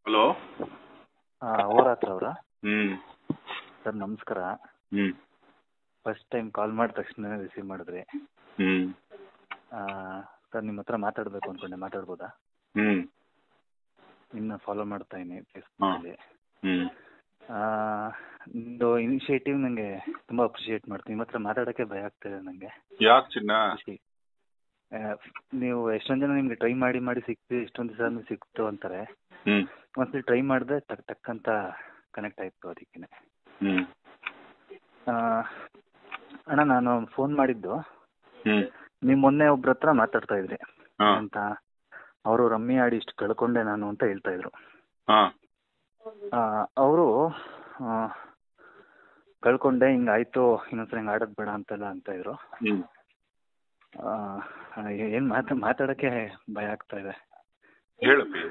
Hello ಓರಾತ್ರ ಅವರ ಹ್ಮ್ sir ನಮಸ್ಕಾರ ಹ್ಮ್ first time call ಮಾಡಿದ ತಕ್ಷಣ ರಿಸೀವ್ ಮಾಡಿದ್ರಿ ಹ್ಮ್ ಸರ್ ನಿಮ್ಮ ಹತ್ರ ಮಾತಾಡಬೇಕು ಅಂದ್ಕೊಂಡೆ ಮಾತಾಡ್ಬೋದಾ ಹ್ಮ್ ನಿಮ್ಮನ್ನ ಫಾಲೋ ಮಾಡ್ತಾ ಇದ್ದೀನಿ ಫೇಸ್ಬುಕ್ಕಲ್ಲಿ ಹ್ಮ್ ನಿಮ್ಮದು ಇನಿಷಿಯೇಟಿವ್ ನನಗೆ ತುಂಬ ಅಪ್ರಿಷಿಯೇಟ್ ಮಾಡ್ತೀನಿ ನಿಮ್ಮ ಹತ್ರ ಮಾತಾಡೋಕ್ಕೆ ಭಯ ಆಗ್ತಿದೆ ನನಗೆ ಯಾಕೆ ಚಿನ್ನ ಖುಷಿ ಆ, ನೀವು ಎಷ್ಟೊಂದು ಜನ ನಿಮಗೆ ಟ್ರೈ ಮಾಡಿ ಮಾಡಿ ಸಿಕ್ತು ಎಷ್ಟೊಂದು ದಿವಸ ಆದ್ಮೇಲೆ ಸಿಕ್ತು ಅಂತಾರೆ ಹ್ಮ್ ಒಂದ್ಸಲಿ ಟ್ರೈ ಮಾಡಿದ್ರೆ ಟಕ್ ಟಕ್ ಅಂತ ಕನೆಕ್ಟ್ ಆಯಿತು ಅದಕ್ಕೆ ಹ್ಮ್ ಅಣ್ಣ ನಾನು ಫೋನ್ ಮಾಡಿದ್ದು ಹ್ಮ್ ನೀವು ಮೊನ್ನೆ ಒಬ್ರ ಹತ್ರ ಮಾತಾಡ್ತಾ ಇದ್ರಿ ಹಾ ಅಂತ ಅವರು ರಮ್ಮಿ ಆಡಿ ಇಷ್ಟು ಕಳ್ಕೊಂಡೆ ನಾನು ಅಂತ ಹೇಳ್ತಾ ಇದ್ರು ಹಾ ಅವರು ಕಳ್ಕೊಂಡೆ ಹಿಂಗಾಯ್ತು ಇನ್ನೊಂದ್ಸಲ ಹಿಂಗೆ ಆಡೋದು ಬೇಡ ಅಂತೆಲ್ಲ ಅಂತ ಇದ್ರು ಹ್ಮ್ ಏನು ಮಾತಾ ಮಾತಾಡೋಕ್ಕೆ ಭಯ ಆಗ್ತಾ ಇದೆ ಹೇಳಪ್ಪಿ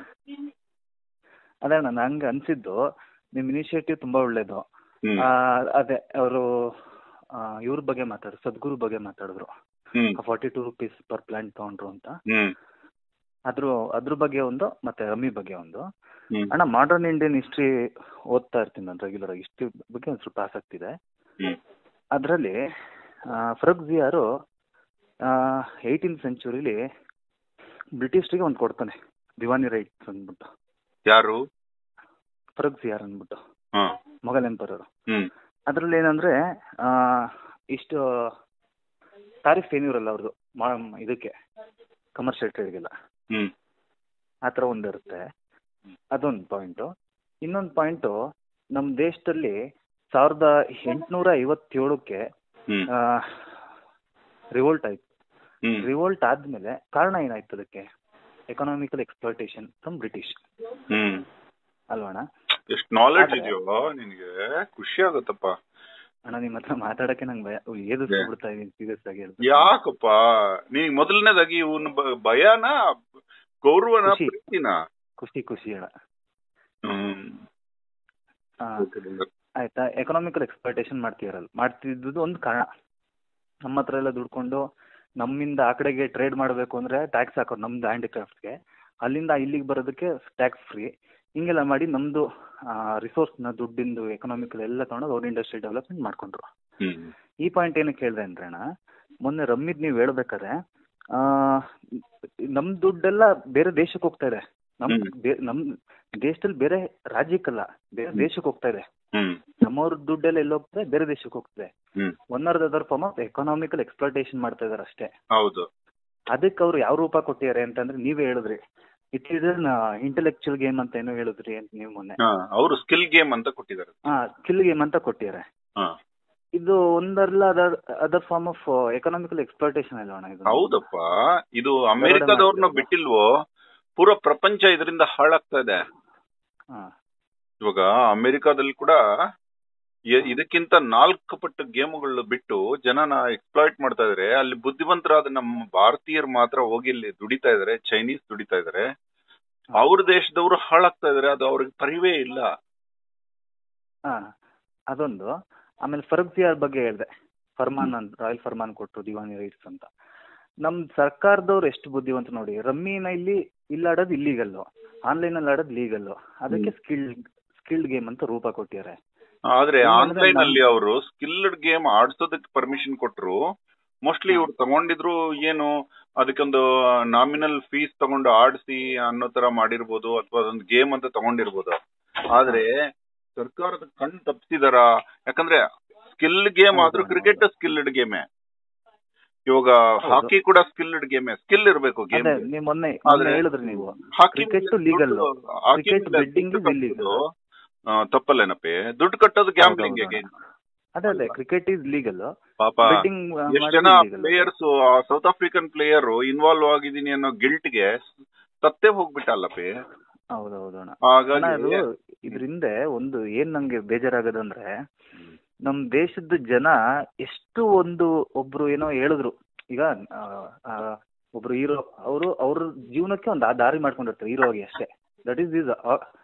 ಅದೇ ಅಣ್ಣ ನಂಗೆ ಅನಿಸಿದ್ದು ನಿಮ್ಮ ಇನಿಷಿಯೇಟಿವ್ ತುಂಬ ಒಳ್ಳೇದು ಹ್ಮ್ ಆ, ಅದೇ ಅವರು ಇವ್ರ ಬಗ್ಗೆ ಮಾತಾಡಿದ್ರು ಸದ್ಗುರು ಬಗ್ಗೆ ಮಾತಾಡಿದ್ರು hmm forty two rupees per plant ತೊಗೊಂಡ್ರು ಅಂತ ಹ್ಮ್ ಅದ್ರ ಅದ್ರ ಬಗ್ಗೆ ಒಂದು ಮತ್ತೆ ರಮ್ಮಿ ಬಗ್ಗೆ ಒಂದು ಹ್ಮ್ ಅಣ್ಣ ಮಾಡರ್ನ್ ಇಂಡಿಯನ್ ಹಿಸ್ಟ್ರಿ ಓದ್ತಾ ಇರ್ತೀನಿ ನಾನು ರೆಗ್ಯುಲರ್ ಆಗಿ ಹಿಸ್ಟ್ರಿ ಬಗ್ಗೆ ಒಂದು ಸ್ವಲ್ಪ ಆಸಕ್ತಿ ಇದೆ ಹ್ಮ್ ಅದರಲ್ಲಿ ಫರೂಕ್ ಜಿಯಾರು ಏಯ್ಟೀನ್ ಸೆಂಚುರಿಲಿ ಬ್ರಿಟಿಷ್ರಿಗೆ ಒಂದು ಕೊಡ್ತಾನೆ ದಿವಾನಿ ರೈಟ್ಸ್ ಅಂದ್ಬಿಟ್ಟು ಯಾರು ಫರೂಕ್ ಜಿಯಾರ್ ಅಂದ್ಬಿಟ್ಟು ಹಾ ಮೊಘಲ್ ಎಂಪರರು ಹ್ಮ್ ಅದರಲ್ಲಿ ಏನಂದ್ರೆ ಆ, ಇಷ್ಟು ತಾರೀಫ್ ಏನಿರಲ್ಲ ಅವ್ರದ್ದು ಮಾ ಇದಕ್ಕೆ ಕಮರ್ಷಿಯಲ್ ಟ್ರೇಡ್ಗೆಲ್ಲ ಹ್ಮ್ ಆ ಥರ ಒಂದು ಇರುತ್ತೆ ಅದೊಂದು ಪಾಯಿಂಟು ಇನ್ನೊಂದು ಪಾಯಿಂಟು ನಮ್ಮ ದೇಶದಲ್ಲಿ ಸಾವಿರದ ಎಂಟುನೂರ ಐವತ್ತೇಳಕ್ಕೆ ಹ್ಮ್ ರಿವೋಲ್ಟ್ ಆಯ್ತು ಹ್ಮ್ ರಿವೋಲ್ಟ್ ಆದಮೇಲೆ ಕಾರಣ ಏನಾಯ್ತು ಅದಕ್ಕೆ economical exploitation from British hmm ಅಲ್ವಣ್ಣ ಎಷ್ಟು ನಾಲೆಡ್ಜ್ ಆದ್ರೆ- ಇದೆಯೋ ನಿನ್ಗೆ ಖುಷಿ ಆಗತ್ತಪ್ಪ ಅಣ್ಣ ನಿಮ್ಮ ಹತ್ರ ಮಾತಾಡಕ್ಕೆ ನಂಗೆ ಭಯ ಏದು ಬಿಡ್ತಾ ಇದೀನಿ ಸೀರಿಯಸ್ ಆಗಿ ಹೇಳ್ಬೇಕು ಯಾಕಪ್ಪ ನೀನ್ ಮೊದಲನೇದಾಗಿ ಇವನ್ ಭಯನ ಗೌರವನ ಖುಷಿ. ಪ್ರೀತಿನ ಖುಷಿ ಖುಷಿ ಅಣ್ಣ ಹ್ಮ್ ಆ, ಆಯ್ತಾ ಎಕನಾಮಿಕಲ್ ಎಕ್ಸ್ಪ್ಲಾಟೇಷನ್ ಮಾಡ್ತಿರಲ್ಲ ಮಾಡ್ತಿದ್ದು ಒಂದು ಕಾರಣ ನಮ್ಮ ಹತ್ರ ಎಲ್ಲ ದುಡ್ಕೊಂಡು ನಮ್ಮಿಂದ ಆ ಕಡೆಗೆ ಟ್ರೇಡ್ ಮಾಡಬೇಕು ಅಂದ್ರೆ ಟ್ಯಾಕ್ಸ್ ಹಾಕೋರು ನಮ್ದು ಹ್ಯಾಂಡಿಕ್ರಾಫ್ಟ್ಗೆ ಅಲ್ಲಿಂದ ಇಲ್ಲಿಗೆ ಬರೋದಕ್ಕೆ ಟ್ಯಾಕ್ಸ್ ಫ್ರೀ ಹಿಂಗೆಲ್ಲ ಮಾಡಿ ನಮ್ಮದು ರಿಸೋರ್ಸ್ನ ದುಡ್ಡಿಂದು ಎಕನಾಮಿಕಲ್ ಎಲ್ಲ ತೊಗೊಂಡು ಅವ್ರು ಇಂಡಸ್ಟ್ರಿ ಡೆವಲಪ್ಮೆಂಟ್ ಮಾಡ್ಕೊಂಡ್ರು ಹ್ಮ್ ಈ ಪಾಯಿಂಟ್ ಏನಕ್ಕೆ ಹೇಳಿದೆ ಅಂದ್ರೆ ಅಣ್ಣ ಮೊನ್ನೆ ರಮ್ಮಿದ್ ನೀವು ಹೇಳ್ಬೇಕಾದ್ರೆ ಆ, ನಮ್ ದುಡ್ಡೆಲ್ಲ ಬೇರೆ ದೇಶಕ್ಕೆ ಹೋಗ್ತಾ ಇದೆ ನಮ್ ಹ್ಮ್. ಬೇ- ನಮ್ ದೇಶದಲ್ಲಿ ಬೇರೆ ರಾಜ್ಯಕ್ಕಲ್ಲ ಬೇರೆ ದೇಶಕ್ಕೆ ಹೋಗ್ತಾ ಇದೆ ಹ್ಮ್ ನಮ್ಮವ್ರ ದುಡ್ಡೆಲ್ಲ ಎಲ್ಲಿ ಹೋಗ್ತದೆ ಬೇರೆ ದೇಶಕ್ಕೆ ಹೋಗ್ತದೆ hmm one or other form of economical exploitation ಮಾಡ್ತಾ ಇದಾರೆ ಅಷ್ಟೇ ಹೌದು ಅದಕ್ಕೆ ಅವ್ರು ಯಾವ ರೂಪ ಕೊಟ್ಟಿದ್ದಾರೆ ಅಂತಂದ್ರೆ ನೀವೇ ಹೇಳಿದ್ರಿ it is an intellectual game ಅಂತ ಏನೋ ಹೇಳಿದ್ರಿ ಅಂತ ನೀವು ಮೊನ್ನೆ ಹಾ ಅವರು ಸ್ಕಿಲ್ ಗೇಮ್ ಅಂತ ಕೊಟ್ಟಿದ್ದಾರೆ ಹಾ ಸ್ಕಿಲ್ ಗೇಮ್ ಅಂತ ಕೊಟ್ಟಿದ್ದಾರೆ ಹಾ ಇದು ಒಂದಲ್ಲ other other form of economical exploitation ಅಲ್ವಣ ಇದು ಹೌದಪ್ಪ ಇದು ಅಮೆರಿಕದವ್ರನ್ನ ಮಾಡ್ತಿದ್ದಾರೆ. ಬಿಟ್ಟಿಲ್ವೋ ಪೂರ ಪ್ರಪಂಚ ಇದರಿಂದ ಹಾಳಾಗ್ತಾ ಇದೆ ಹಾ ಇವಾಗ ಅಮೆರಿಕಾದಲ್ಲಿ ಕೂಡ ಎ- ಇದಕ್ಕಿಂತ ನಾಲ್ಕು ಪಟ್ಟು ಗೇಮ್ಗಳು ಬಿಟ್ಟು ಜನನ ಎಕ್ಸ್ಪ್ಲಾಯ್ಟ್ ಮಾಡ್ತಾ ಇದಾರೆ ಅಲ್ಲಿ ಬುದ್ಧಿವಂತರಾದ ನಮ್ಮ ಭಾರತೀಯರು ಮಾತ್ರ ಹೋಗಿ ಇಲ್ಲಿ ದುಡಿತಾ ಇದಾರೆ ಚೈನೀಸ್ ದುಡಿತಾ ಇದಾರೆ ಅವ್ರ ದೇಶದವರು ಹಾಳಾಗ್ತಾ ಇದಾರೆ ಅದು ಅವ್ರಿಗೆ ಪರಿವೇ ಇಲ್ಲ ಹಾ ಅದೊಂದು ಆಮೇಲೆ ಫರೂಕ್ ಜಿಯಾರ್ ಬಗ್ಗೆ ಹೇಳಿದೆ ಫರ್ಮಾನ್ ಅಂತ ರಾಯಲ್ ಫರ್ಮಾನ್ ಕೊಟ್ಟರು ದಿವಾನಿ ರೈಟ್ಸ್ ಅಂತ ನಮ್ ಸರ್ಕಾರದವ್ರು ಎಷ್ಟು ಬುದ್ಧಿವಂತ ನೋಡಿ ರಮ್ಮಿನ ಇಲ್ಲಿ ಇಲ್ಲಿ ಆಡೋದು ಇಲ್ಲಿಗಲ್ಲು ಆನ್ಲೈನ್ ಅಲ್ಲಿ ಆಡೋದು ಲೀಗಲ್ಲು ಅದಕ್ಕೆ ಸ್ಕಿಲ್ಡ್ ಸ್ಕಿಲ್ಡ್ ಗೇಮ್ ಅಂತ ರೂಪ ಕೊಟ್ಟಿದ್ದಾರೆ ಆದ್ರೆ ಏನಂದ್ರೆ ಆನ್ಲೈನ್ ನಮ್- ಅಲ್ಲಿ ಅವರು ಸ್ಕಿಲ್ಡ್ ಗೇಮ್ ಆಡ್ಸೋದಕ್ಕೆ ಪರ್ಮಿಷನ್ ಕೊಟ್ರು ಮೋಸ್ಟ್ಲಿ ಇವ್ರು ತಗೊಂಡಿದ್ರು ಏನು ಅದಕ್ಕೊಂದು ನಾಮಿನಲ್ ಫೀಸ್ ತಗೊಂಡು ಆಡಿಸಿ ಅನ್ನೋ ತರ ಮಾಡಿರ್ಬೋದು ಅಥವಾ ಅದೊಂದು ಗೇಮ್ ಅಂತ ತಗೊಂಡಿರ್ಬೋದು ಆದ್ರೆ ಸರ್ಕಾರದ ಕಣ್ ತಪ್ಪಿಸಿದಾರ ಯಾಕಂದ್ರೆ ಸ್ಕಿಲ್ ಗೇಮ್ ಹೌದು, ಆದ್ರೂ ಹೌದು. ಕ್ರಿಕೆಟ್ ಸ್ಕಿಲ್ಡ್ ಗೇಮೇ ಇವಾಗ ಹಾಕಿ ಕೂಡ ಸ್ಕಿಲ್ಡ್ ಗೇಮೇ ಸ್ಕಿಲ್ ಇರ್ಬೇಕು ಗೇಮ್ ಅದೇ ನೀವು ಮೊನ್ನೆ ಆದ್ರೆ ಮೊನ್ನೆ ಹೇಳಿದ್ರಿ ನೀವು ಹಾಕಿ cricket legal. Cricket betting is illegal. ತಪ್ಪಲ್ಲೇನಪ್ಪಿ ದುಡ್ಡು ಕಟ್ಟೋದು ಗ್ಯಾಮ್ಲಿಂಗ್ ಹೌದು, ಹೌದು. ಅದೇ ಅದೇ ಕ್ರಿಕೆಟ್ ಈಸ್ ಲೀಗಲ್ ಪಾಪ ಬೆಟ್ಟಿಂಗ್ ಎಷ್ಟ್ ಜನ players South African player involve ಆಗಿದ್ದೀನಿ ಅನ್ನೋ ಗಿಲ್ಟ್ಗೆ ಸತ್ತೇ ಹೋಗ್ಬಿಟ್ಟಲ್ಲಪ್ಪಿ ಹೌದೌದು ಅಣ್ಣ ಹಾಗಾಗಿ ಅಣ್ಣ, ಅದು ಇದ್ರ ಹಿಂದೆ ಒಂದು ಏನ್ ನಂಗೆ ಬೇಜಾರಾಗದಂದ್ರೆ ನಮ್ ದೇಶದ ಜನ ಎಷ್ಟು ಒಂದು ಒಬ್ರು ಏನೋ ಹೇಳಿದ್ರು ಈಗ ಆ, ಆ, ಒಬ್ರು ಹೀರೋ ಅವರು ಅವ್ರ ಜೀವನಕ್ಕೆ ಒಂದು ಆ ದಾರಿ ಮಾಡ್ಕೊಂಡಿರ್ತಾರೆ ಹೀರೋ ಆಗಿ ಅಷ್ಟೇ ದಟ್ ಈಸ್ ಈಸ್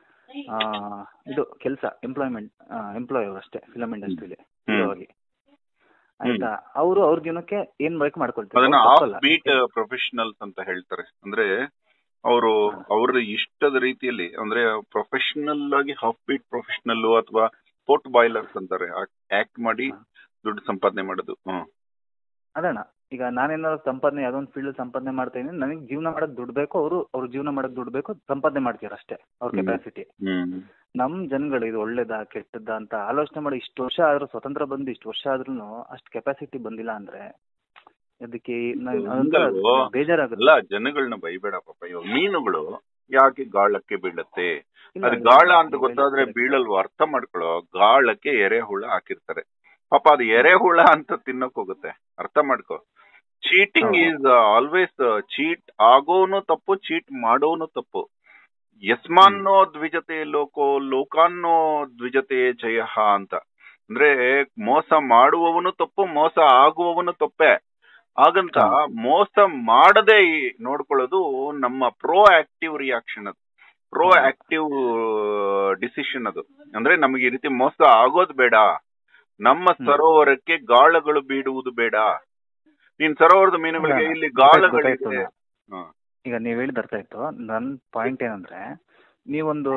ಇದು ಕೆಲಸ ಎಂಪ್ಲಾಯ್ಮೆಂಟ್ ಎಂಪ್ಲಾಯ್ ಅವ್ರು ಅಷ್ಟೇ ಫಿಲಮ್ ಇಂಡಸ್ಟ್ರಿಲಿ ಹೀರೋ ಆಗಿ ಆಯ್ತಾ ಅವರು ಅವ್ರ ಜೀವನಕ್ಕೆ ಏನ್ ಬೇಕು ಮಾಡ್ಕೊಳ್ತಾರೆ ಅದನ್ನ ಅವ್ರು ಆಫ್ ತಪ್ಪಲ್ಲ. ಬೀಟ್ ಪ್ರೊಫೆಷನಲ್ಸ್ ಅಂತ ಹೇಳ್ತಾರೆ ಅಂದ್ರೆ ಅವರು ಅವ್ರ ಇಷ್ಟದ ರೀತಿಯಲ್ಲಿ ಅಂದ್ರೆ ಪ್ರೊಫೆಷನಲ್ ಆಗಿ ಹಾಫ್ ಬೀಟ್ ಪ್ರೊಫೆಷನಲ್ ಅಥವಾ ಪೋರ್ಟ್ ಬಾಯ್ಲರ್ಸ್ ಅಂತಾರೆ ಆಕ್ಟ್ ಮಾಡಿ ದುಡ್ಡು ಸಂಪಾದನೆ ಮಾಡೋದು ಹ್ಮ್ ಅದೇಣ್ಣ ಈಗ ನಾನೇನಾದ್ರು ಸಂಪಾದನೆ ಯಾವುದೋ ಒಂದು ಫೀಲ್ಡ್ ಸಂಪಾದನೆ ಮಾಡ್ತಾ ಇದ್ದೀನಿ ನನಗೆ ಜೀವನ ಮಾಡಕ್ ದುಡ್ಡು ಬೇಕು ಅವರು ಅವ್ರ ಜೀವನ ಮಾಡಕ್ ದುಡ್ಡು ಬೇಕು ಸಂಪಾದನೆ ಮಾಡ್ತೀರ ಅಷ್ಟೇ ಅವ್ರ ಹ್ಮ್. ಕೆಪಾಸಿಟಿ ಹ್ಮ್ ನಮ್ ಜನಗಳು ಇದು ಒಳ್ಳೇದಾ ಕೆಟ್ಟದ್ದಾ ಅಂತ ಆಲೋಚನೆ ಮಾಡಿ ಇಷ್ಟು ವರ್ಷ ಆದ್ರೂ ಸ್ವತಂತ್ರ ಬಂದು ಇಷ್ಟು ವರ್ಷ ಆದ್ರೂ ಅಷ್ಟು ಕೆಪಾಸಿಟಿ ಬಂದಿಲ್ಲ ಅಂದ್ರೆ ಅದಕ್ಕೆ ನನ್- ಅದೊಂಥರ ಹಂಗಲ್ವೋ? ಬೇಜಾರಾಗುತ್ತೆ ಅಲ್ಲ ಜನಗಳನ್ನ ಬೈಬೇಡ ಪಾಪ ಇವಾಗ ಮೀನುಗಳು ಯಾಕೆ ಗಾಳಕ್ಕೆ ಬೀಳತ್ತೆ ಇಲ್ಲ, ಅದು ಇಲ್ಲ, ಗಾಳ ಇಲ್ಲ, ಅಂತ ಇಲ್ಲ, ಗೊತ್ತಾದ್ರೆ ಇಲ್ಲ. ಬೀಳಲ್ವ ಅರ್ಥ ಮಾಡ್ಕೊಳ್ಳೋ ಗಾಳಕ್ಕೆ ಎರೆಹುಳ ಹಾಕಿರ್ತಾರೆ ಪಾಪ ಅದು ಎರೆಹುಳ ಅಂತ ತಿನ್ನಕ್ ಹೋಗುತ್ತೆ ಅರ್ಥ ಮಾಡ್ಕೋ ಚೀಟಿಂಗ್ ಹೌದು. ಈಸ್ ಆಲ್ವೇಸ್ ಚೀಟ್ ಆಗೋನು ತಪ್ಪು ಚೀಟ್ ಮಾಡೋನು ತಪ್ಪು ಯಸ್ಮಾನ್ನೋ ದ್ವಿಜತೆ ಲೋಕೋ ಲೋಕಾನ್ನೋ ದ್ವಿಜತೆ ಜಯ ಅಂತ ಅಂದ್ರೆ ಮೋಸ ಮಾಡುವವನು ತಪ್ಪು ಮೋಸ ಆಗುವವನು ತಪ್ಪೆ ಹಾಗಂತ ಮೋಸ ಮಾಡದೆ ಈ- ನೋಡ್ಕೊಳ್ಳೋದು ನಮ್ಮ ಪ್ರೋ ಆಕ್ಟಿವ್ ರಿಯಾಕ್ಷನ್ ಅದು ಪ್ರೋ ಹೌದು. ಆಕ್ಟಿವ್ ಡಿಸಿಷನ್ ಅದು ಅಂದ್ರೆ ನಮಗೆ ಈ ರೀತಿ ಮೋಸ ಆಗೋದು ಬೇಡ ನಮ್ಮ ಹ್ಮ್. ಸರೋವರಕ್ಕೆ ಗಾಳಗಳು ಬೀಡುವುದು ಬೇಡ ನೀನ್ ಸರೋವರದ ಮೀನುಗಳಿಗೆ ಇಲ್ಲ, ಇಲ್ಲಿ ಗೊತ್ತಾಯ್ತು, ಗಾಳಗಳಿದೆ ಗೊತ್ತಾಯ್ತು. ಹ್ಮ್. ಈಗ ನೀವ್ ಹೇಳಿದ ಅರ್ಥ ಆಯ್ತು ನನ್ ಪಾಯಿಂಟ್ ಏನಂದ್ರೆ ನೀವೊಂದು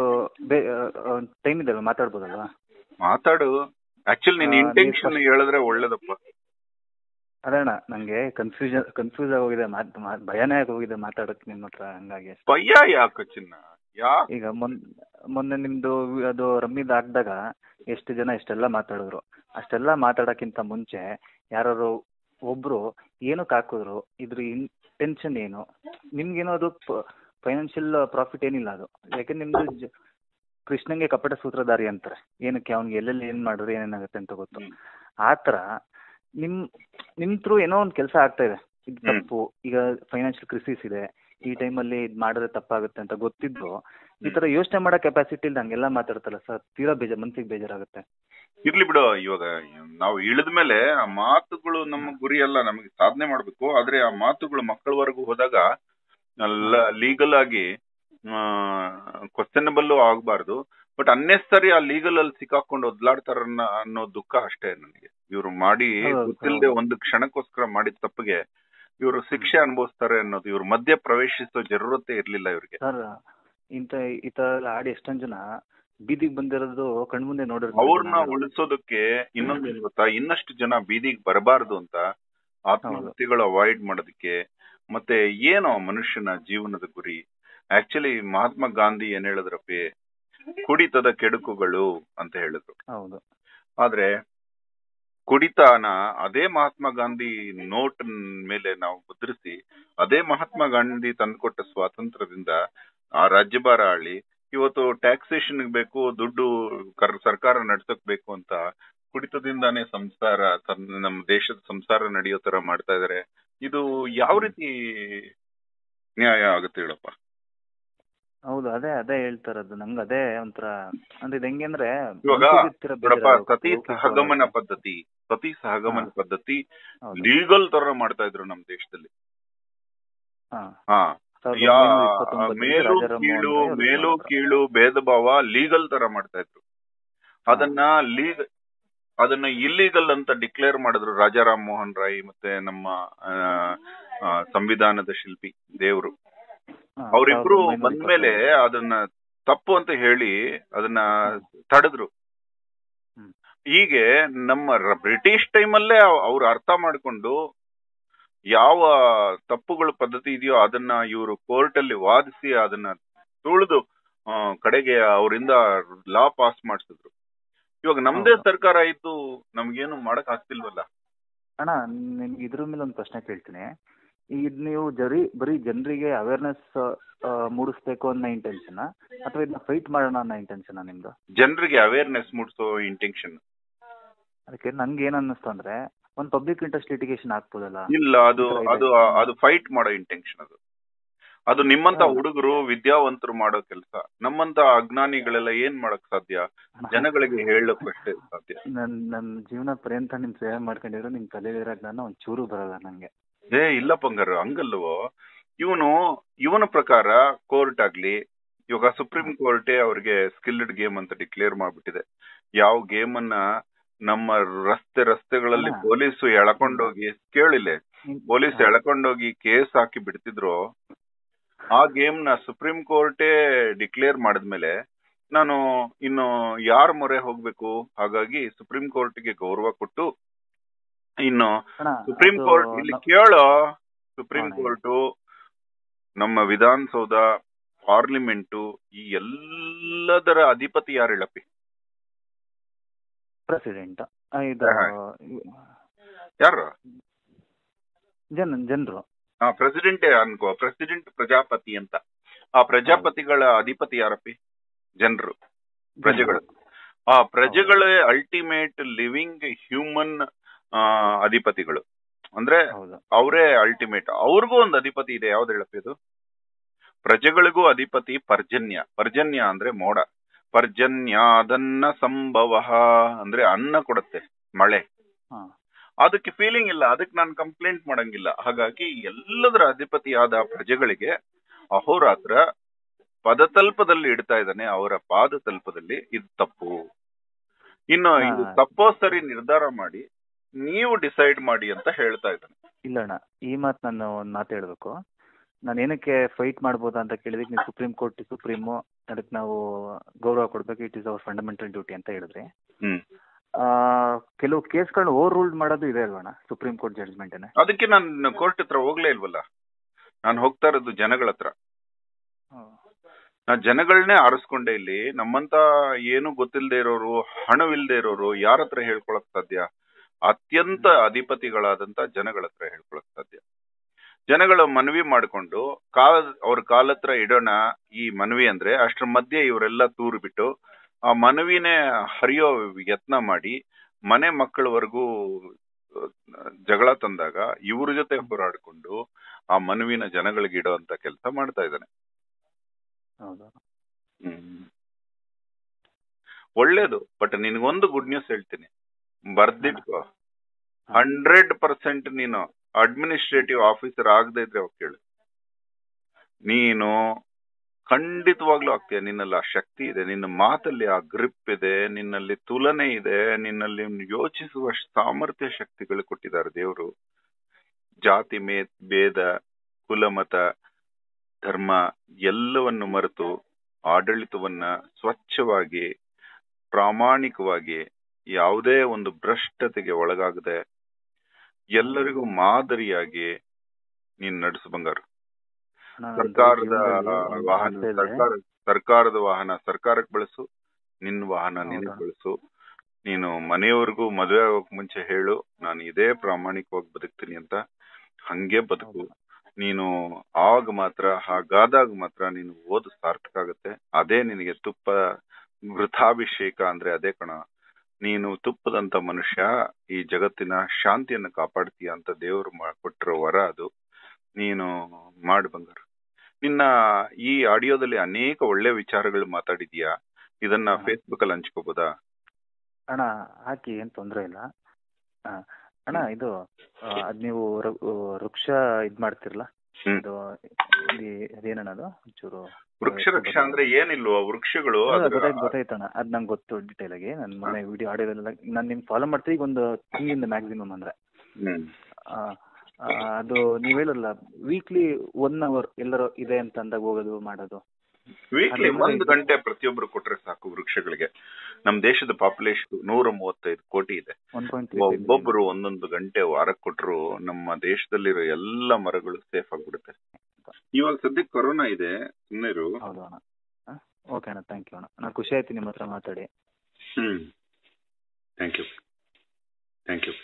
ಟೈಮ್ ಇದೆ ಮಾತಾಡ್ಬೋದಲ್ವಾ ಮಾತಾಡು ಆಕ್ಚುಲಿ ನಿನ್ ಆ, ನೀವ್ ಇಂಟೆನ್ಷನ್ first- ಹೇಳಿದ್ರೆ ಒಳ್ಳೇದಪ್ಪ ಅದೇ ಅಣ್ಣ ನಂಗೆ ಕನ್ಫ್ಯೂಷನ್ ಕನ್ಫ್ಯೂಸ್ ಆಗೋಗಿದೆ ಮಾತ್ ಮಾತ್- ಭಯನೇ ಆಗೋಗಿದೆ ಮಾತಾಡಕ್ ನಿಮ್ಮ ಹತ್ರ ಹಂಗಾಗಿ ಭಯ ಯಾಕೆ ಚಿನ್ನ ಯಾಕೆ ಈಗ ಮೊನ್ ಮೊನ್ನೆ ನಿಮ್ದು ವಿ- ಅದು ರಮ್ಮಿದ್ ಹಾಕ್ದಾಗ ಎಷ್ಟು ಜನ ಇಷ್ಟೆಲ್ಲ ಮಾತಾಡಿದ್ರು ಅಷ್ಟೆಲ್ಲ ಮಾತಾಡಕ್ಕಿಂತ ಮುಂಚೆ ಯಾರು ಒಬ್ರು ಏನಕ್ಕೆ ಹಾಕಿದ್ರು ಇದ್ರ ಇಂಟೆನ್ಷನ್ ಏನು ನಿಮ್ಗೇನೋ ಅದು ಫೈನಾನ್ಷಿಯಲ್ ಪ್ರಾಫಿಟ್ ಏನಿಲ್ಲ ಅದು ಯಾಕಂದ್ರೆ ನಿಮ್ದು ಜ- ಕೃಷ್ಣಂಗೆ ಕಪಟ ಸೂತ್ರಧಾರಿ ಅಂತಾರೆ ಏನಕ್ಕೆ ಅವ್ನಿಗೆ ಎಲ್ಲೆಲ್ಲಿ ಏನ್ ಮಾಡಿದ್ರೆ ಏನೇನಾಗುತ್ತೆ ಅಂತ ಗೊತ್ತು ಹ್ಮ್. ಆ ಥರ ನಿಮ್ ನಿಮ್ ಥ್ರೂ ಏನೋ ಒಂದು ಕೆಲಸ ಆಗ್ತಾ ಇದೆ ಇದು ಹ್ಮ್. ತಪ್ಪು ಈಗ ಫೈನಾನ್ಷಿಯಲ್ ಕ್ರಿಸಿಸ್ ಇದೆ ಈ ಟೈಮಲ್ಲಿ ಇದು ಮಾಡಿದ್ರೆ ತಪ್ಪಾಗುತ್ತೆ ಅಂತ ಗೊತ್ತಿದ್ದು ಈ ತರ ಯೋಚನೆ ಮಾಡೋ ಕೆಪಾಸಿಟಿ ಇಲ್ಲ ಹಂಗೆಲ್ಲ ಮಾತಾಡ್ತಲ್ಲ ಸರ್ ತೀರಾ ಬೇಜಾರ್ ಮನ್ಸಿಗೆ ಬೇಜಾರಾಗುತ್ತೆ ಇರ್ಲಿ ಬಿಡು ಇವಾಗ ನಾವು ಇಳಿದ ಮೇಲೆ ಆ ಮಾತುಗಳು ನಮ್ಮ ಗುರಿ ಅಲ್ಲ ನಮಗೆ ಸಾಧನೆ ಮಾಡ್ಬೇಕು ಆದ್ರೆ ಆ ಮಾತುಗಳು ಮಕ್ಕಳವರೆಗೂ ಹೋದಾಗ ಲೀಗಲ್ ಆಗಿ ಕ್ವಶನಬಲ್ ಆಗಬಾರ್ದು ಬಟ್ ಅನ್ನೆಸರಿ ಆ ಲೀಗಲ್ ಅಲ್ಲಿ ಸಿಕ್ಕಾಕೊಂಡು ಒದ್ಲಾಡ್ತಾರ ಅನ್ನೋ ದುಃಖ ಅಷ್ಟೇ ನನಗೆ ಇವ್ರು ಮಾಡಿ ಹೌದು, ಗೊತ್ತಿಲ್ಲದೆ ಹೌದು. ಒಂದು ಕ್ಷಣಕ್ಕೋಸ್ಕರ ಮಾಡಿದ ತಪ್ಪಿಗೆ ಇವರು ಶಿಕ್ಷೆ ಅನುಭವಿಸ್ತಾರೆ ಅನ್ನೋದು ಇವ್ರ ಮಧ್ಯೆ ಪ್ರವೇಶಿಸೋ ಜರೂರತೆ ಇರ್ಲಿಲ್ಲ ಇವ್ರಿಗೆ ಸರ್ ಇಂಥ ಈ ತರ ಎಲ್ಲ ಆಡಿ ಎಷ್ಟೊಂದ್ ಜನ ಬೀದಿಗೆ ಬಂದಿರೋದು ಕಣ್ಮುಂದೆ ನೋಡಿರ್ತಾರೆ ಅವ್ರನ್ನ ಜನಗಳು. ಉಳಿಸೋದಕ್ಕೆ ಇನ್ನೊಂದೇನು ಗೊತ್ತಾ ಇನ್ನಷ್ಟು ಜನ ಬೀದಿಗೆ ಬರಬಾರದು ಅಂತ ಆತ್ಮಹತ್ಯೆಗಳು ಅವಾಯ್ಡ್ ಮಾಡೋದಕ್ಕೆ ಮತ್ತೆ ಏನೋ ಮನುಷ್ಯನ ಜೀವನದ ಗುರಿ ಆಕ್ಚುಲಿ ಮಹಾತ್ಮ ಗಾಂಧಿ ಏನ್ ಹೇಳಿದ್ರಪ್ಪಿ ಕುಡಿತದ ಕೆಡುಕುಗಳು ಅಂತ ಹೇಳಿದ್ರು ಹೌದು ಆದ್ರೆ ಕುಡಿತಾನ ಅದೇ ಮಹಾತ್ಮ ಗಾಂಧಿ ನೋಟ್ ಮೇಲೆ ನಾವು ಮುದ್ರಿಸಿ ಅದೇ ಮಹಾತ್ಮ ಗಾಂಧಿ ತಂದುಕೊಟ್ಟ ಸ್ವಾತಂತ್ರ್ಯದಿಂದ ಆ ರಾಜ್ಯಭಾರ ಆಳಿ ಇವತ್ತು ಟ್ಯಾಕ್ಸೇಷನ್ ಬೇಕು ದುಡ್ಡು ಕರ್ ಸರ್ಕಾರ ನಡ್ಸಕ್ ಬೇಕು ಅಂತ ಕುಡಿತದಿಂದಾನೇ ಸಂಸಾರ ತನ್ನ ನಮ್ಮ ದೇಶದ ಸಂಸಾರ ನಡೆಯೋ ತರ ಮಾಡ್ತಾ ಇದಾರೆ ಇದು ಯಾವ ರೀತಿ ನ್ಯಾಯ ಆಗುತ್ತೆ ಹೇಳಪ್ಪ ಹೌದು ಅದೇ ಅದೇ ಹೇಳ್ತಾರದು ನಂಗೆ ಅದೇ ಒಂಥರ ಅಂದ್ರೆ ಇದು ಹೆಂಗೆ ಅಂದ್ರೆ ಇವಾಗ ಮನ್ಸಿಗೆ ತೀರಾ ನೋಡಪ್ಪ ಬೇಜಾರಾಗುತ್ತೆ. ಸತಿ ಸಹಗಮನ ಪದ್ಧತಿ ಸತಿ ಸಹಗಮನ ಹಾ. ಪದ್ಧತಿ ಹೌದು. ಲೀಗಲ್ ತರ ಮಾಡ್ತಾ ಇದ್ರು ನಮ್ ದೇಶದಲ್ಲಿ ಹಾ. ಹಾ ಸಾವಿರದ ಯಾ ಒಂಬೈನೂರ ಇಪ್ಪತ್ತೊಂಬತ್ತರಲ್ಲಿ ಮೇಲು ರಾಜಾರಾಮ್ ಮೋಹನ್ ಕೀಳು ರಾಯ್ ಅವರು ಮೇಲು ಮಾಡಿದ್ರು. ಕೀಳು ಭೇದ ಭಾವ ಲೀಗಲ್ ತರ ಮಾಡ್ತಾ ಇದ್ರು ಅದನ್ನ ಲೀಗ್ ಅದನ್ನ ಇಲ್ಲೀಗಲ್ ಅಂತ ಡಿಕ್ಲೇರ್ ಮಾಡಿದ್ರು ರಾಜಾರಾಮ್ ಮೋಹನ್ ರಾಯ್ ಮತ್ತೆ ನಮ್ಮ ಆ, ಆ, ಸಂವಿಧಾನದ ಶಿಲ್ಪಿ ದೇವರು ಹಾ, ಅವರಿಬ್ರು ಸಾವಿರದ ಒಂಬೈನೂರ ಬಂದ್ಮೇಲೆ ಇಪ್ಪತ್ತೊಂಬತ್ತು. ಅದನ್ನ ತಪ್ಪು ಅಂತ ಹೇಳಿ ಅದನ್ನ ತಡೆದ್ರು ಹ್ಮ್. ಹೀಗೆ ನಮ್ಮ ರ- ಬ್ರಿಟಿಷ್ ಟೈಮಲ್ಲೇ ಅವ್ರು ಅರ್ಥ ಮಾಡ್ಕೊಂಡು ಯಾವ ತಪ್ಪುಗಳ ಪದ್ಧತಿ ಇದೆಯೋ ಅದನ್ನ ಇವರು ಕೋರ್ಟ್ ಅಲ್ಲಿ ವಾದಿಸಿ ಅದನ್ನ ತುಳಿದು ಆ, ಕಡೆಗೆ ಅವರಿಂದ ಲಾ ಪಾಸ್ ಮಾಡಿಸಿದ್ರು ಇವಾಗ ನಮ್ದೇ ಹೌದು. ಸರ್ಕಾರ ಇದ್ದು ನಮ್ಗೇನು ಮಾಡಕ್ ಆಗ್ತಿಲ್ವಲ್ಲ ಅಣ್ಣ ನಿಮ್ಗೆ ಇದ್ರ ಮೇಲೆ ಒಂದು ಪ್ರಶ್ನೆ ಕೇಳ್ತೀನಿ ಈಗ ನೀವು ಜರಿ ಬರೀ ಜನರಿಗೆ ಅವೇರ್ನೆಸ್ ಮೂಡಿಸ್ಬೇಕು ಅನ್ನೋ ಇಂಟೆನ್ಷನ್ ಅಥವಾ ಇದನ್ನ ಫೈಟ್ ಮಾಡೋಣ ಅನ್ನೋ ಇಂಟೆನ್ಷನ್ ನಿಮ್ದು ಜನರಿಗೆ ಅವೇರ್ನೆಸ್ ಮೂಡಿಸೋ ಇಂಟೆನ್ಷನ್ ಅದಕ್ಕೆ ನಂಗೆ ಏನ್ ಅನ್ನಿಸ್ತು ಅಂದ್ರೆ ಒಂದು ಪಬ್ಲಿಕ್ ಇಂಟ್ರೆಸ್ಟ್ ಲಿಟಿಗೇಷನ್ ಆಗ್ಬೋದಲ್ಲ ಇಲ್ಲ ಅದು ಈ ತರ ಇದೆ. ಅದು ಅದು ಫೈಟ್ ಮಾಡೋ ಇಂಟೆನ್ಷನ್ ಅದು ಅದು ನಿಮ್ಮಂತ ಹೌದು. ಹುಡುಗರು ವಿದ್ಯಾವಂತರು ಮಾಡೋ ಕೆಲಸ ನಮ್ಮಂತ ಅಜ್ಞಾನಿಗಳೆಲ್ಲ ಏನ್ ಮಾಡಕ್ ಸಾಧ್ಯ ಜನಗಳಿಗೆ ಹೇಳಕ್ಕಷ್ಟೇ ಸಾಧ್ಯ ನನ್ ನನ್ನ ಜೀವನ ಪರ್ಯಂತ ನಿಮ್ ಸೇವೆ ಮಾಡ್ಕೊಂಡಿರೋ ನಿಮ್ ತಲೆಲಿರೋ ಜ್ಞಾನ ಒಂದ್ ಚೂರು ಬರಲ್ಲ ನಂಗೆ ಏ ಇಲ್ಲ ಪಂಗಾರ ಹಂಗಲ್ವೋ ಇವನು ಇವನ ಪ್ರಕಾರ ಕೋರ್ಟ್ ಆಗ್ಲಿ ಇವಾಗ ಸುಪ್ರೀಂ ಕೋರ್ಟೇ ಅವ್ರಿಗೆ ಸ್ಕಿಲ್ಡ್ ಗೇಮ್ ಅಂತ ಡಿಕ್ಲೇರ್ ಮಾಡ್ಬಿಟ್ಟಿದೆ ಯಾವ ಗೇಮ್ ಅನ್ನ ನಮ್ಮ ರಸ್ತೆ ರಸ್ತೆಗಳಲ್ಲಿ ಹಾ. ಪೊಲೀಸು ಎಳ್ಕೊಂಡೋಗಿ ಕೇಳಿಲ್ಲ ಪೊಲೀಸ್ ಎಳ್ಕೊಂಡೋಗಿ ಕೇಸ್ ಹಾಕಿ ಬಿಡ್ತಿದ್ರು ಆ ಗೇಮ್ ನ ಸುಪ್ರೀಂ ಕೋರ್ಟೇ ಡಿಕ್ಲೇರ್ ಮಾಡಿದ್ಮೇಲೆ ನಾನು ಇನ್ನು ಯಾರ ಮೊರೆ ಹೋಗ್ಬೇಕು ಹಾಗಾಗಿ ಸುಪ್ರೀಂ ಕೋರ್ಟ್ಗೆ ಗೌರವ ಕೊಟ್ಟು ಇನ್ನು ಅಣ್ಣ ಸುಪ್ರೀಂ ಅದು ಕೋರ್ಟ್ ಇಲ್ಲಿ ನ- ಕೇಳೋ ಸುಪ್ರೀಂ ಹಾ, ಕೋರ್ಟು ನಮ್ಮ ವಿಧಾನಸೌಧ ಪಾರ್ಲಿಮೆಂಟು ಈ ಎಲ್ಲದರ ಅಧಿಪತಿ ಯಾರು ಹೇಳಪ್ಪಿ ಪ್ರೆಸಿಡೆಂಟ್ ಇದು ಹಾ. ಯಾರು ಜನ ಜನರು ಆ ಪ್ರೆಸಿಡೆಂಟ್ ಅನ್ಕೋ ಪ್ರೆಸಿಡೆಂಟ್ ಪ್ರಜಾಪತಿ ಅಂತ ಆ ಪ್ರಜಾಪತಿಗಳ ಅಧಿಪತಿ ಯಾರಪ್ಪಿ ಜನರು ಪ್ರಜೆಗಳು ಆ ಪ್ರಜೆಗಳ ಅಲ್ಟಿಮೇಟ್ ಲಿವಿಂಗ್ ಹ್ಯೂಮನ್ ಅಧಿಪತಿಗಳು ಅಂದ್ರೆ ಹೌದು ಅವರೇ ಅಲ್ಟಿಮೇಟ್ ಅವ್ರಿಗೂ ಒಂದು ಅಧಿಪತಿ ಇದೆ ಯಾವ್ದು ಹೇಳಪ್ಪಿ ಅದು ಪ್ರಜೆಗಳಿಗೂ ಅಧಿಪತಿ ಪರ್ಜನ್ಯ ಪರ್ಜನ್ಯ ಅಂದ್ರೆ ಮೋಡ ಪರ್ಜನ್ಯಾದನ್ನ ಸಂಭವ ಅಂದ್ರೆ ಅನ್ನ ಕೊಡುತ್ತೆ ಮಳೆ ಹಾ ಅದಕ್ಕೆ ಫೀಲಿಂಗ್ ಇಲ್ಲ ಅದಕ್ಕೆ ನಾನು ಕಂಪ್ಲೇಂಟ್ ಮಾಡಂಗಿಲ್ಲ ಹಾಗಾಗಿ ಎಲ್ಲದರ ಅಧಿಪತಿಯಾದ ಪ್ರಜೆಗಳಿಗೆ ಅಹೋರಾತ್ರ ಪದತಲ್ಪದಲ್ಲಿ ಇಡ್ತಾ ಇದ್ದಾನೆ ಅವರ ಪಾದ ತಲ್ಪದಲ್ಲಿ ಇದು ತಪ್ಪು ಇನ್ನು ಹಾ. ಇದು ತಪ್ಪೋ ಸರಿ ನಿರ್ಧಾರ ಮಾಡಿ ನೀವು ಡಿಸೈಡ್ ಮಾಡಿ ಅಂತ ಹೇಳ್ತಾ ಇದ್ದಾನೆ ಇಲ್ಲ ಅಣ್ಣ ಈ ಮಾತು ನಾನು ಒಂದು ಮಾತು ಹೇಳ್ಬೇಕು ನಾನು ಏನಕ್ಕೆ ಫೈಟ್ ಮಾಡ್ಬೋದಾ ಅಂತ ಕೇಳಿದಕ್ಕೆ ನೀವು ಸುಪ್ರೀಂ ಕೋರ್ಟ್ ಸುಪ್ರೀಮು ಅದಕ್ಕೆ ನಾವು ಗೌರವ ಕೊಡ್ಬೇಕು it is our fundamental duty ಅಂತ ಹೇಳಿದ್ರಿ ಹ್ಮ್ ಆ, ಕೆಲವು ಕೇಸ್ಗಳನ್ನ ಓವರ್ ರೂಲ್ಡ್ ಮಾಡೋದು ಇದೆ ಅಲ್ವಣ್ಣ ಸುಪ್ರೀಂ ಕೋರ್ಟ್ ಜಡ್ಜ್ಮೆಂಟೇನೆ ಅದಕ್ಕೆ ನಾನು ಕೋರ್ಟ್ ಹತ್ರ ಹೋಗ್ಲೇ ಇಲ್ವಲ್ಲ ನಾನು ಹೋಗ್ತಾ ಇರೋದು ಜನಗಳ ಹತ್ರ ನಾ ಜನಗಳನ್ನೇ ಆರಿಸ್ಕೊಂಡೆ ಇಲ್ಲಿ ನಮ್ಮಂತ ಏನು ಗೊತ್ತಿಲ್ಲದೆ ಇರೋರು ಹಣವಿಲ್ಲದೆ ಇರೋರು ಯಾರ ಹತ್ರ ಹೇಳ್ಕೊಳಕ್ ಸಾಧ್ಯ ಅತ್ಯಂತ ಅಧಿಪತಿಗಳಾದಂತ ಜನಗಳ ಹತ್ರ ಹೇಳ್ಕೊಳಕ್ ಸಾಧ್ಯ ಜನಗಳ ಮನವಿ ಮಾಡಿಕೊಂಡು ಕಾಲ ಅವ್ರ ಕಾಲ ಹತ್ರ ಇಡೋಣ ಈ ಮನವಿ ಅಂದ್ರೆ ಅಷ್ಟ್ರ ಮಧ್ಯೆ ಇವರೆಲ್ಲ ತೂರು ಬಿಟ್ಟು ಆ ಮನವಿನೇ ಹರಿಯೋ ಯತ್ನ ಮಾಡಿ ಮನೆ ಮಕ್ಕಳವರೆಗೂ ಜಗಳ ತಂದಾಗ ಇವ್ರ ಜೊತೆ ಹೋರಾಡಿಕೊಂಡು ಆ ಮನವಿನ ಜನಗಳಿಗೆ ಇಡೋ ಅಂತ ಕೆಲಸ ಮಾಡ್ತಾ ಇದ್ದಾನೆ ಹೌದು ಹ್ಮ್. ಒಳ್ಳೇದು ಬಟ್ ನಿನ್ಗೊಂದು ಗುಡ್ ನ್ಯೂಸ್ ಹೇಳ್ತೀನಿ ಬರ್ದಿಟ್ಕೋ ಹಂಡ್ರೆಡ್ ಪರ್ಸೆಂಟ್ ನೀನು ಅಡ್ಮಿನಿಸ್ಟ್ರೇಟಿವ್ ಆಫೀಸರ್ ಆಗದೆ ಇದ್ರೆ ಅವಾಗ ಕೇಳು ನೀನು ಖಂಡಿತವಾಗ್ಲೂ ಆಗ್ತೀಯ ನಿನ್ನಲ್ಲಿ ಆ ಶಕ್ತಿ ಇದೆ ನಿನ್ನ ಮಾತಲ್ಲಿ ಆ ಗ್ರಿಪ್ ಇದೆ ನಿನ್ನಲ್ಲಿ ತುಲನೆ ಇದೆ ನಿನ್ನಲ್ಲಿ ಯೋಚಿಸುವ ಸಾಮರ್ಥ್ಯ ಶಕ್ತಿಗಳು ಕೊಟ್ಟಿದ್ದಾರೆ ದೇವರು ಜಾತಿ ಮೇ ಭೇದ ಕುಲಮತ ಧರ್ಮ ಎಲ್ಲವನ್ನು ಮರೆತು ಆಡಳಿತವನ್ನ ಸ್ವಚ್ಛವಾಗಿ ಪ್ರಾಮಾಣಿಕವಾಗಿ ಯಾವುದೇ ಒಂದು ಭ್ರಷ್ಟತೆಗೆ ಒಳಗಾಗದೆ ಎಲ್ಲರಿಗೂ ಮಾದರಿಯಾಗಿ ನೀನ್ ನಡೆಸು ಬಂಗಾರು ನಾನು ಸರ್ಕಾರದ ಜೀವನದಲ್ಲಿ ಒಂದು ವಾಹನ ಆಸೆ ಇದೆ. ಸರ್ಕಾರ ಸರ್ಕಾರದ ವಾಹನ ಸರ್ಕಾರಕ್ಕೆ ಬಳಸು ನಿನ್ನ ವಾಹನ ನಿನಗೆ ಹೌದಾ? ಬಳಸು ನೀನು ಮನೆಯವರೆಗೂ ಮದುವೆ ಆಗೋಕ್ ಮುಂಚೆ ಹೇಳು ನಾನು ಇದೇ ಪ್ರಾಮಾಣಿಕವಾಗಿ ಬದುಕ್ತೀನಿ ಅಂತ ಹಂಗೆ ಬದುಕು ಹೌದು. ನೀನು ಆವಾಗ ಮಾತ್ರ ಹಾಗಾದಾಗ ಮಾತ್ರ ನೀನು ಓದು ಸಾರ್ಥಕ ಆಗುತ್ತೆ ಅದೇ ನಿನಗೆ ತುಪ್ಪ ವೃಥಾಭಿಷೇಕ ಅಂದ್ರೆ ಅದೇ ಕಣ ನೀನು ತುಪ್ಪದಂತ ಮನುಷ್ಯ ಈ ಜಗತ್ತಿನ ಶಾಂತಿಯನ್ನು ಕಾಪಾಡ್ತೀಯ ಅಂತ ದೇವರು ಕೊಟ್ಟಿರೋ ವರ ಅದು ನೀನು ಮಾಡು ಬಂಗಾರ ನಿನ್ನ ಈ ಆಡಿಯೋದಲ್ಲಿ ಅನೇಕ ಒಳ್ಳೆ ವಿಚಾರಗಳು ಮಾತಾಡಿದ್ಯಾ ಇದನ್ನ ಹಾ. ಫೇಸ್ಬುಕ್ ಅಲ್ಲಿ ಹಂಚ್ಕೋಬೋದಾ ಅಣ್ಣ ಹಾಕಿ ಏನ್ ತೊಂದ್ರೆ ಇಲ್ಲ ಆ, ಅಣ್ಣ ಇದು ಆ, ಅದ್ ನೀವು ರು- ವೃಕ್ಷ ಇದ್ ಮಾಡ್ತಿರಲ್ಲ ಹ್ಮ್. ಇದು ಈ- ಅದೇನಣ್ಣ ಅದು ಒಂಚೂರು ವೃಕ್ಷ ರಕ್ಷ ಅಂದ್ರೆ ಏನಿಲ್ವೋ ವೃಕ್ಷಗಳು ಹೌದು, ಅದ್ರ- ಗೊತ್ತಾಯ್ತು ಗೊತ್ತಾಯ್ತಣ್ಣ ಅದ್ ನಂಗೆ ಗೊತ್ತು ಡೀಟೇಲ್ ಆಗಿ ನನ್ನ ಮೊನ್ನೆ ವಿಡಿಯೋ ಆಡಿಯೋದೆಲ್ಲ ನಾನು ನಿಮ್ಗೆ ಫಾಲೋ ಮಾಡ್ತೀನಿ ಈಗ ಒಂದು ತಿಂಗಳಿಂದ ಮ್ಯಾಕ್ಸಿಮಮ್ ಅಂದ್ರೆ ಹ್ಮ್ ಆ, ಆ, ಅದು ನೀವ್ ಹೇಳಲ್ಲ ವೀಕ್ಲಿ ಒನ್ ಅವರ್ ಎಲ್ಲರೂ ಇದೆ ಅಂತ ಅಂದಾಗ ಹೋಗೋದು ಮಾಡೋದು ವೀಕ್ಲಿ ಅದ್ರ ಒಂದು ಮೇಲೆ- ಗಂಟೆ ಪ್ರತಿಯೊಬ್ರು ಕೊಟ್ರೆ ಸಾಕು ವೃಕ್ಷಗಳಿಗೆ ನಮ್ ದೇಶದ ಪಾಪ್ಯುಲೇಷನ್ ನೂರ ಮೂವತ್ತೈದು ಕೋಟಿ ಇದೆ ಒನ್ ಪಾಯಿಂಟ್ ಒಬ್ಬೊಬ್ರು ಒಂದೊಂದು ಗಂಟೆ ವಾರಕ್ಕೆ ಕೊಟ್ರು ನಮ್ಮ ದೇಶದಲ್ಲಿರೋ ಎಲ್ಲ ಮರಗಳು ಸೇಫ್ ಆಗ್ಬಿಡುತ್ತೆ ಇವಾಗ ಸದ್ಯಕ್ಕೆ ಕೊರೋನಾ ಇದೆ ಸುಮ್ಮನೆ ಇರು ಹೌದು ಅಣ್ಣ ಓಕೆ ಅಣ್ಣ ಥ್ಯಾಂಕ್ ಯು ಅಣ್ಣ ನಾನು ಖುಷಿ ಆಯ್ತು ನಿಮ್ಮ ಹತ್ರ ಮಾತಾಡಿ hmm thank you thank you